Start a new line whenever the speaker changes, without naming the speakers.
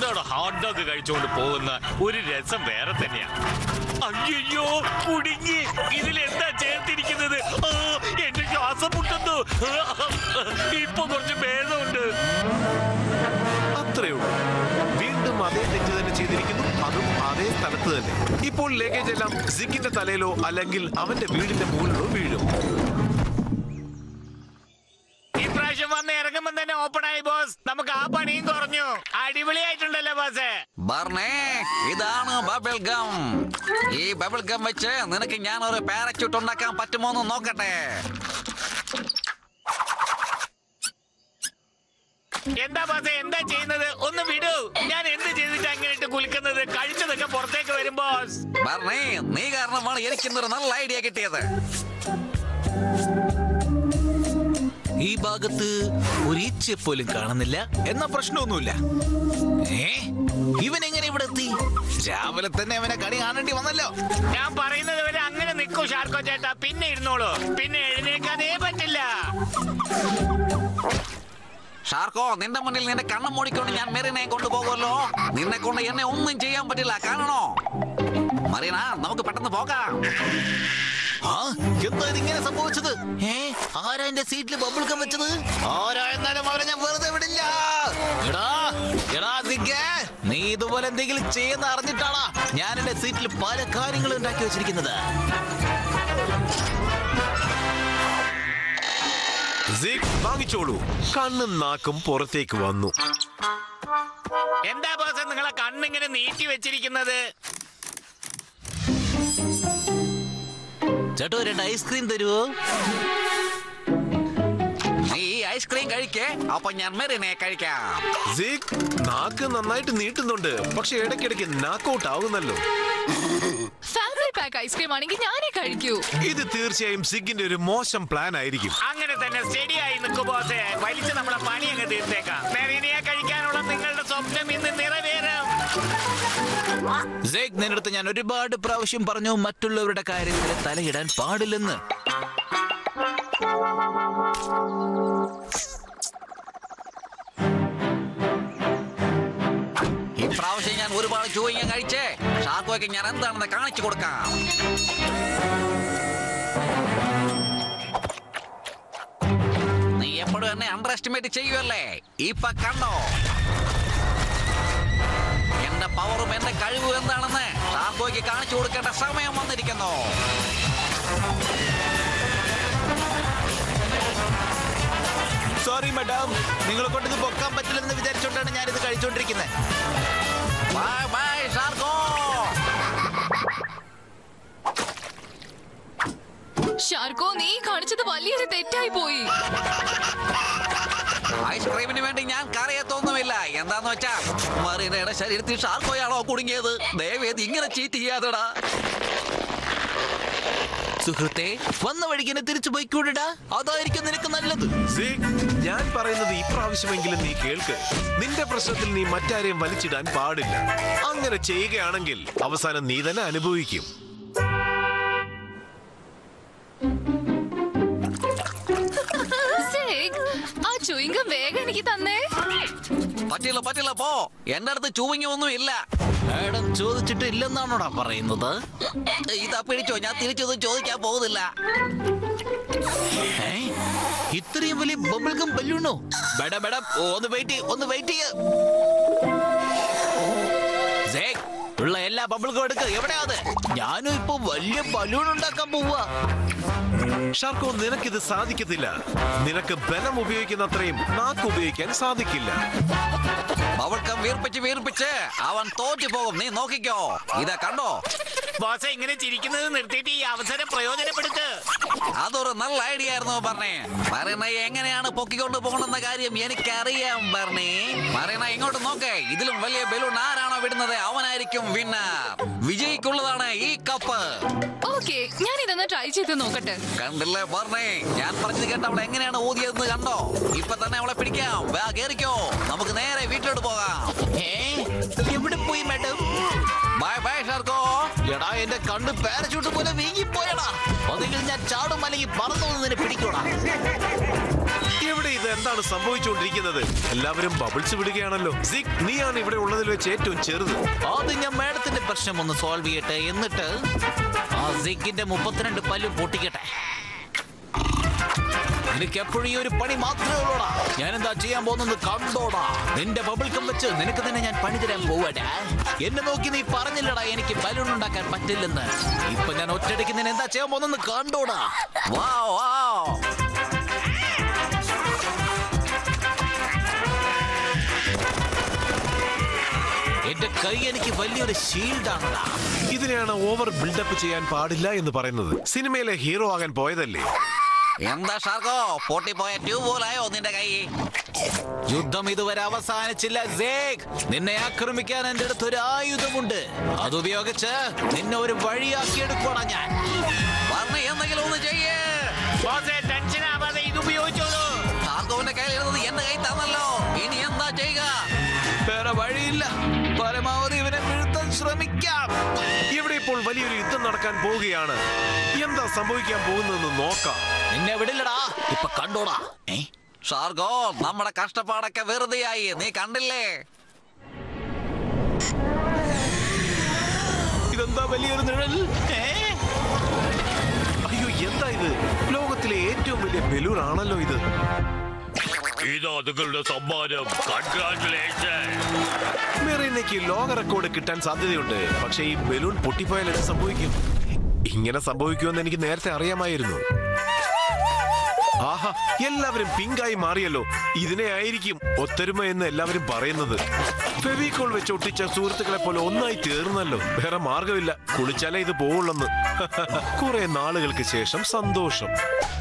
ഫ്രണ്ട്സോട് hot dog കഴിച്ചുകൊണ്ട് പോകുന്ന ഒരു രസം വേറെ തന്നെയാ അയ്യോ കുടുങ്ങി ഇതിലെന്താ ചേർത്തിരിക്കുന്നത് ആ, എന്റെ ശ്വാസം മുട്ടുന്നു ഇപ്പൊ കുറച്ച് ഭേദമുണ്ട്
അത്രേ ഉള്ളൂ വീണ്ടും അതേ തെറ്റ് തന്നെ ചെയ്തിരിക്കുന്നു അതും അതേ സ്ഥലത്ത് തന്നെ ഇപ്പോൾ ലഗേജ് എല്ലാം സിക്കിന്റെ തലയിലോ അല്ലെങ്കിൽ അവന്റെ വീടിന്റെ മുകളിലോ വീഴും
ഇപ്രാവശ്യം വന്ന് ഇറങ്ങുമ്പോ തന്നെ ഓപ്പൺ ആയി ബോസ് നമുക്ക് ആ പണിയും കുറഞ്ഞു അടിപൊളിയായിട്ടുണ്ടല്ലോ ബോസേ
ബർണേ ഇതാണ് ബബിൾ ഗം ഈ ബബിൾ ഗം വെച്ച് നിനക്ക് ഞാൻ ഒരു പാരച്യൂട്ട് ഉണ്ടാക്കാൻ പറ്റുമോ എന്ന് നോക്കട്ടെ
എന്താ ബോസേ എന്താ ചെയ്യുന്നത് ഒന്ന് വിടൂ ഞാൻ എന്ത് ചെയ്തിട്ട് അങ്ങനെ ഇട്ട് കുലിക്കുന്നത് കഴിച്ചതൊക്കെ പുറത്തേക്ക് വരും ബോസ്
ബർണേ നീ കാരണമാണ് എനിക്കിന്നൊരു നല്ല ഐഡിയ കിട്ടിയത്
ഈ ഭാഗത്ത് ഒരു ഈച്ചയെ പോലും കാണുന്നില്ല എന്ന പ്രശ്നമൊന്നുമില്ല ഏ ഇവൻ എങ്ങനെ ഇവിടെ എത്തി രാവിലെ തന്നെ അവനെ കണി കാണേണ്ടി വന്നല്ലോ
ഞാൻ പറയുന്നത് വരെ അങ്ങനെ നിൽക്കൂ ഷാർക്കോ ചേട്ടാ പിന്നെ ഇരുന്നോളൂ പിന്നെ എഴുന്നേക്കാനേ പറ്റില്ല
ഷാർക്കോ നിന്റെ മുന്നിൽ നിന്റെ കണ്ണം മൂടിക്കൊണ്ട് ഞാൻ മെറിനെ കൊണ്ടുപോകുമല്ലോ നിന്നെ കൊണ്ട് എന്നെ ഒന്നും ചെയ്യാൻ പറ്റില്ല കാണണോ മറീന നമുക്ക് പെട്ടെന്ന് പോകാം
ആ എന്താ ഇതിങ്ങനെ സംഭവിച്ചത് ഏ ആരാ എന്റെ സീറ്റിൽ ബബിൾ ഗം വെച്ചത് ആരാ എന്നാലും അവരെ ഞാൻ വെറുതെ വിടില്ല എടാ എടാ സിഗ്ഗേ, നീ ഇതുപോലെ എന്തെങ്കിലും ചെയ്യുന്ന അറിഞ്ഞിട്ടാണാ ഞാൻ എന്റെ സീറ്റിൽ പല കാര്യങ്ങളും ഉണ്ടാക്കി വെച്ചിരിക്കുന്നത്
സിഗ് വാങ്ങിച്ചോളൂ കണ്ണും നാക്കും പുറത്തേക്ക് വന്നു
എന്താ ബോസ് നിങ്ങളെ കണ്ണിങ്ങനെ നീട്ടി വെച്ചിരിക്കുന്നത്
ചേട്ടോ രണ്ട് ഐസ്ക്രീം തരുവോ
നീ ഈ ഐസ്ക്രീം കഴിക്കേ അപ്പൊ ഞാൻ മെറിനെ കഴിക്കാം
സിഗ് നാക്ക് നന്നായിട്ട് നീട്ടുന്നുണ്ട് പക്ഷെ ഇടയ്ക്കിടയ്ക്ക് നാക്കൗട്ട് ആവുന്നല്ലോ
ഫാമിലി പാക്ക് ഐസ്ക്രീം ആണെങ്കിൽ ഞാനേ കഴിക്കൂ
ഇത് തീർച്ചയായും സിഗിന്റെ ഒരു മോശം പ്ലാൻ ആയിരിക്കും
അങ്ങനെ തന്നെ സ്റ്റഡി ആയി നിൽക്കു ബോസേ വലിച്ച് നമ്മളെ പണി അങ്ങ് തീർത്തേക്കാം മെറീനയെ കഴിക്കാനുള്ള നിങ്ങളുടെ സ്വപ്നം ഇന്ന് നിറവേറും
സെഗ് നിന്റെ അടുത്ത് ഞാൻ ഒരുപാട് പ്രാവശ്യം പറഞ്ഞു മറ്റുള്ളവരുടെ കാര്യത്തിൽ തലയിടാൻ പാടില്ലെന്ന്
ഇപ്രാവശ്യം ഞാൻ ഒരുപാട് ചൂയിങ്ങ കഴിച്ചേ ഷാർക്കോയ്ക്ക് ഞാൻ എന്താണെന്ന് കാണിച്ചു കൊടുക്കാം നീ എപ്പോഴും എന്നെ അണ്ടർ എസ്റ്റിമേറ്റ് ചെയ്യുമല്ലേ ഇപ്പൊ കണ്ടോ എന്റെ പവറും എന്റെ കഴിവും എന്താണെന്ന് ഷാർക്കോയ്ക്ക് കാണിച്ചു കൊടുക്കേണ്ട സമയം വന്നിരിക്കുന്നു
സോറി മാഡം നിങ്ങളെ കൊണ്ട് ഇത് പൊക്കാൻ പറ്റില്ലെന്ന് വിചാരിച്ചോണ്ടാണ് ഞാൻ ഇത് കഴിച്ചോണ്ടിരിക്കുന്നത്
ബൈ ബൈ ഷാർക്കോ
ഷാർക്കോ നീ കാണിച്ചത് വലിയൊരു തെറ്റായി പോയി
ഐസ്ക്രീമിന് വേണ്ടി ഞാൻ കറിയത്തൊന്നുമില്ല എന്താന്ന് വെച്ചാൽ മറീനയുടെ ശരീരത്തിൽ ഷാർക്കോയാണോ കുടുങ്ങിയത് ദയവേത് ഇങ്ങനെ ചീറ്റ് ചെയ്യാതെടാ
സുഹൃത്തെ വന്ന വഴിക്ക് എന്നെ തിരിച്ചു പോയിക്കൂടാ അതായിരിക്കും നിനക്ക് നല്ലത്
സിഗ് ഞാൻ പറയുന്നത് ഇപ്രാവശ്യമെങ്കിലും നീ കേൾക്ക് നിന്റെ പ്രശ്നത്തിൽ നീ മറ്റാരെയും വലിച്ചിടാൻ പാടില്ല അങ്ങനെ ചെയ്യുകയാണെങ്കിൽ അവസാനം നീ തന്നെ അനുഭവിക്കും
സെഗ്, ആ ചുയിങ്കം വേഗം എനിക്ക് തന്നേ
പറ്റില്ല പറ്റില്ല പോ എന്റെ അടുത്ത് ചൂവിങ്ങ ഒന്നും ഇല്ല
മാഡം ചോദിച്ചിട്ട് ഇല്ലെന്നാണോടാ പറയുന്നത്
ഇതാ പിടിച്ചോ ഞാൻ തിരിച്ചൊന്നും ചോദിക്കാൻ പോകുന്നില്ല
ഏ? ഇത്രയും വലിയ ബബിൾഗം ബലൂണോ ബേടാ ബേടാ ഒന്ന് വെയിറ്റ് ചെയ്യ ഒന്ന് വെയിറ്റ് ചെയ്യ സേക്, ഉള്ള എല്ലാ ബബിൾഗും എടുക്ക എവിടെയാ അത് ഞാനും ഇപ്പൊ വലിയ ബലൂൺ ഉണ്ടാക്കാൻ പോവാ
ഷാർക്കോ നിനക്കിത് സാധിക്കത്തില്ല നിനക്ക് ബലം ഉപയോഗിക്കുന്ന അത്രയും നാക്ക് ഉപയോഗിക്കാൻ സാധിക്കില്ല
അവൾക്ക് വീർപ്പിച്ച് വീർപ്പിച്ച് അവൻ തോറ്റു പോകും നീ നോക്കിക്കോ ഇതാ കണ്ടോ
ബോസെ ഇങ്ങനെ ചിരിക്കുന്നത് നിർത്തിയിട്ട് ഈ അവസരം പ്രയോജനപ്പെടുത്ത്
അതൊരു നല്ല ഐഡിയ ആയിരുന്നു പറഞ്ഞേ മറീന എങ്ങനെയാണ് പൊക്കിക്കൊണ്ട് പോകണമെന്ന കാര്യം എനിക്കറിയാം പറഞ്ഞേ മറീന ഇങ്ങോട്ട് നോക്കേ ഇതിലും വലിയ ബലൂൺ ആരാണോ വിടുന്നത് അവനായിരിക്കും വിന്നർ വിജയിക്കുള്ളതാണ് ഈ കപ്പ്
ഓക്കെ ഞാൻ ഇതൊന്ന് ട്രൈ ചെയ്ത് നോക്കട്ടെ
കണ്ടില്ലേ പറഞ്ഞേ ഞാൻ പറഞ്ഞത് കേട്ട് അവൾ എങ്ങനെയാണ് ഊതിയതെന്ന് കണ്ടോ ഇപ്പൊ തന്നെ അവളെ പിടിക്കാം വാ കേറിക്കോ നമുക്ക് നേരെ വീട്ടിലോട്ട് പോകാം
ഏ എവിടെ പോയി മാഡം
ബൈ ബൈ ഷർക്കോ
എടാ എന്റെ കണ്ണ് പാരച്ചൂട്ട് പോലെ വീങ്ങിപ്പോയടാ ഒന്നുകിൽ ഞാൻ ചാടും അല്ലെങ്കിൽ പറന്നു നിന്നെ പിടിക്കൂടാ
ഇവിടെ ഇത് ഇവിടെ എന്താണ് സംഭവിച്ചുകൊണ്ടിരിക്കുന്നത് എല്ലാവരും ബബിൾസ് വിടുകയാണല്ലോ സിക് നീയാണ് ഇവിടെ ഉള്ളതിൽ വെച്ച് ഏറ്റവും ചെറുത്
അത് ഞാൻ മാഡത്തിന്റെ പ്രശ്നം ഒന്ന് സോൾവ് ചെയ്യട്ടെ എന്നിട്ട് ആ സിഗിന്റെ മുപ്പത്തിരണ്ട് പല്ല് പൊട്ടിക്കട്ടെ നിനക്ക് എപ്പോഴും ഈ ഒരു പണി മാത്രമേ ഉള്ളൂടാ ഞാൻ എന്താ ചെയ്യാൻ പോകുന്നത് കണ്ടോടാ നിന്റെ ബബിൾക്കം വെച്ച് നിനക്ക് തന്നെ ഞാൻ പണി തരാൻ പോവാടാ എന്നെ നോക്കി നീ പറഞ്ഞില്ലടാ എനിക്ക് ബലൂൺ ഉണ്ടാക്കാൻ പറ്റില്ലെന്ന് ഇപ്പൊ ഞാൻ ഒറ്റയടിക്ക് നിന്നെ എന്താ ചെയ്യാൻ പോകുന്നത് കണ്ടോടാ
വാ വാ
എന്റെ കൈ എനിക്ക് വലിയൊരു ഷീൽഡാണടാ
ഇതിനെയാണ് ഓവർ ബിൽഡപ്പ് ചെയ്യാൻ പാടില്ല എന്ന് പറയുന്നത് സിനിമയിലെ ഹീറോ ആകാൻ പോയതല്ലേ
എന്താ ഷാർക്കോ പൊട്ടിപ്പോയ ട്യൂബ് പോലായോ നിന്റെ കൈ
യുദ്ധം ഇതുവരെ അവസാനിച്ചില്ല സേഗ് നിന്നെ ആക്രമിക്കാൻ എന്റെ അടുത്ത് ഒരു ആയുധമുണ്ട് അതുപയോഗിച്ച് നിന്നെ ഒരു വഴിയാക്കിയെടുക്കണ ഞാൻ
പറഞ്ഞ എന്തെങ്കിലും ഒന്ന് ചെയ്യേ
ടെൻഷൻ ആവാതെ ഇത് ഉപയോഗിച്ചോളൂ
ഷാർക്കോവിന്റെ കയ്യിലിരുന്നത് എന്റെ കൈ തന്നല്ലോ ഇനി എന്താ ചെയ്യുക
വേറെ വഴിയില്ല പരമാവധി ഇവനെ വീഴ്ത്താൻ ശ്രമിക്കാം
ഇവിടെ ഇപ്പോൾ വലിയൊരു യുദ്ധം നടക്കാൻ പോവുകയാണ് എന്താ സംഭവിക്കാൻ പോകുന്നതെന്ന് നോക്കാം
നിന്നെ വിടില്ലടാ ഇപ്പൊ കണ്ടോടാ ഏ
ഷാർക്കോ നമ്മുടെ കഷ്ടപ്പാടൊക്കെ വെറുതെയായി നീ കണ്ടില്ലേ
ഇതെന്താ വലിയൊരു നിഴൽ ഏ? അയ്യോ എന്താ ഇത് ലോകത്തിലെ ഏറ്റവും വലിയ ബലൂൺ ആണല്ലോ ഇത്
ഇതാ നിങ്ങളുടെ സമ്മാനം കൺഗ്രാറ്റുലേഷൻ
മെറീനയ്ക്ക് ലോക റെക്കോർഡ് കിട്ടാൻ സാധ്യതയുണ്ട് പക്ഷേ ഈ ബലൂൺ പൊട്ടിപ്പോയാൽ എന്ത് സംഭവിക്കും ഇങ്ങനെ സംഭവിക്കുമെന്ന് എനിക്ക് നേരത്തെ അറിയാമായിരുന്നു ആഹാ എല്ലാവരും പിങ്കായി മാറിയല്ലോ ഇതിനെ ആയിരിക്കും ഒത്തൊരുമ എന്ന് എല്ലാവരും പറയുന്നത് ഫെവിക്കോൾ വെച്ച് ഒട്ടിച്ച സുഹൃത്തുക്കളെ പോലെ ഒന്നായി തീർന്നല്ലോ വേറെ മാർഗമില്ല കുളിച്ചാലേ ഇത് പോവുള്ളെന്ന് കുറെ നാളുകൾക്ക് ശേഷം സന്തോഷം